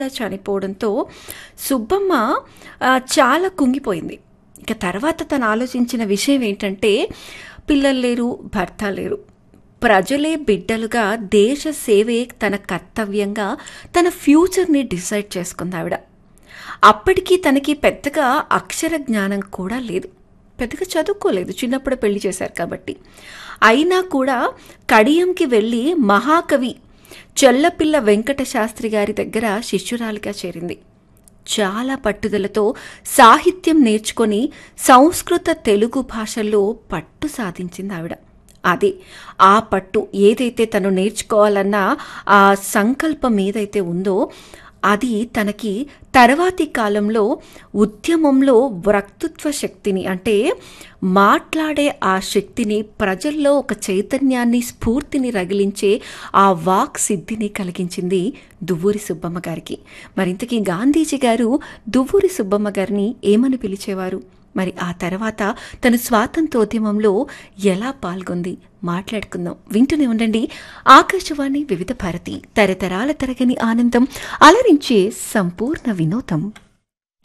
చనిపోవడంతో సుబ్బమ్మ ఆ, చాలా కుంగిపోయింది ఇక తర్వాత తను ఆలోచించిన విషయం ఏంటంటే పిల్లలు లేరు భర్త లేరు ప్రజలే బిడ్డలుగా దేశ సేవే తన కర్తవ్యంగా తన ఫ్యూచర్ని డిసైడ్ చేసుకుంది ఆవిడ అప్పటికి తనకి పెద్దగా అక్షర జ్ఞానం కూడా లేదు పెద్దగా చదువుకోలేదు చిన్నప్పుడు పెళ్లి చేశారు కాబట్టి అయినా కూడా కడియంకి వెళ్ళి మహాకవి చెల్లపిల్ల వెంకట శాస్త్రి గారి దగ్గర శిష్యురాలిగా చేరింది చాలా పట్టుదలతో సాహిత్యం నేర్చుకొని సంస్కృత తెలుగు భాషల్లో పట్టు సాధించింది ఆవిడ అదే ఆ పట్టు ఏదైతే తను నేర్చుకోవాలన్న ఆ సంకల్పం ఏదైతే ఉందో అది తనకి తర్వాతి కాలంలో ఉద్యమంలో వక్తృత్వ శక్తిని అంటే మాట్లాడే ఆ శక్తిని ప్రజల్లో ఒక చైతన్యాన్ని స్ఫూర్తిని రగిలించే ఆ వాక్ సిద్ధిని కలిగించింది దువ్వూరి సుబ్బమ్మ గారికి మరింతకీ గాంధీజీ గారు దువ్వూరి సుబ్బమ్మ గారిని ఏమని పిలిచేవారు మరి ఆ తర్వాత తను స్వాతంత్రోద్యమంలో ఎలా పాల్గొంది మాట్లాడుకుందాం వింటూనే ఉండండి ఆకాశవాణి వివిధ భారతి తరతరాల తరగని ఆనందం అలరించే సంపూర్ణ వినోదం